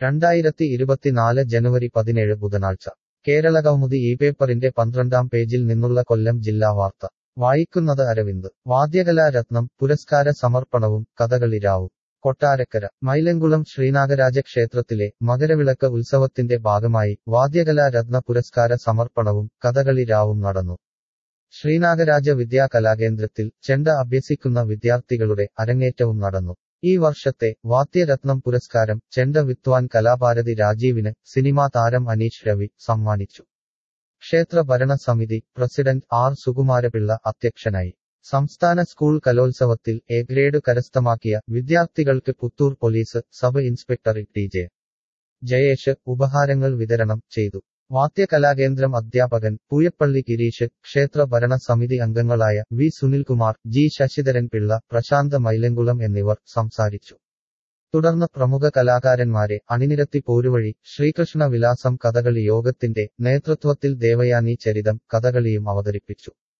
രണ്ടായിരത്തി ഇരുപത്തിനാല് ജനുവരി പതിനേഴ് ബുധനാഴ്ച കേരള കൗമുദി ഈ പേപ്പറിന്റെ പന്ത്രണ്ടാം പേജിൽ നിന്നുള്ള കൊല്ലം ജില്ലാ വാർത്ത വായിക്കുന്നത് അരവിന്ദ് വാദ്യകലാരത്നം പുരസ്കാര സമർപ്പണവും കഥകളിരാവും കൊട്ടാരക്കര മൈലങ്കുളം ശ്രീനാഗരാജ ക്ഷേത്രത്തിലെ മകരവിളക്ക് ഉത്സവത്തിന്റെ ഭാഗമായി വാദ്യകലാരത്ന പുരസ്കാര സമർപ്പണവും കഥകളിരാവും നടന്നു ശ്രീനാഗരാജ വിദ്യാ കലാകേന്ദ്രത്തിൽ ചെണ്ട അഭ്യസിക്കുന്ന വിദ്യാർത്ഥികളുടെ അരങ്ങേറ്റവും നടന്നു ഈ വർഷത്തെ വാദ്യരത്നം പുരസ്കാരം ചെണ്ട വിദ്വാൻ കലാഭാരതി രാജീവിന് സിനിമാ താരം അനീഷ് രവി സമ്മാനിച്ചു ക്ഷേത്ര ഭരണ സമിതി പ്രസിഡന്റ് ആർ സുകുമാരപിള്ള അധ്യക്ഷനായി സംസ്ഥാന സ്കൂൾ കലോത്സവത്തിൽ എ ഗ്രേഡ് കരസ്ഥമാക്കിയ വിദ്യാർത്ഥികൾക്ക് Puthur police sub inspector T J Jayesh ഉപഹാരങ്ങൾ വിതരണം ചെയ്തു വാദ്യകലാകേന്ദ്രം അധ്യാപകൻ പൂയപ്പള്ളി ഗിരീഷ് ക്ഷേത്ര ഭരണ സമിതി അംഗങ്ങളായ വി സുനിൽകുമാർ ജി ശശിധരൻ പിള്ള പ്രശാന്ത മൈലങ്കുളം എന്നിവർ സംസാരിച്ചു തുടർന്ന് പ്രമുഖ കലാകാരന്മാരെ അണിനിരത്തി പോരുവഴി ശ്രീകൃഷ്ണ വിലാസം കഥകളി യോഗത്തിന്റെ നേതൃത്വത്തിൽ ദേവയാനി ചരിതം കഥകളിയും അവതരിപ്പിച്ചു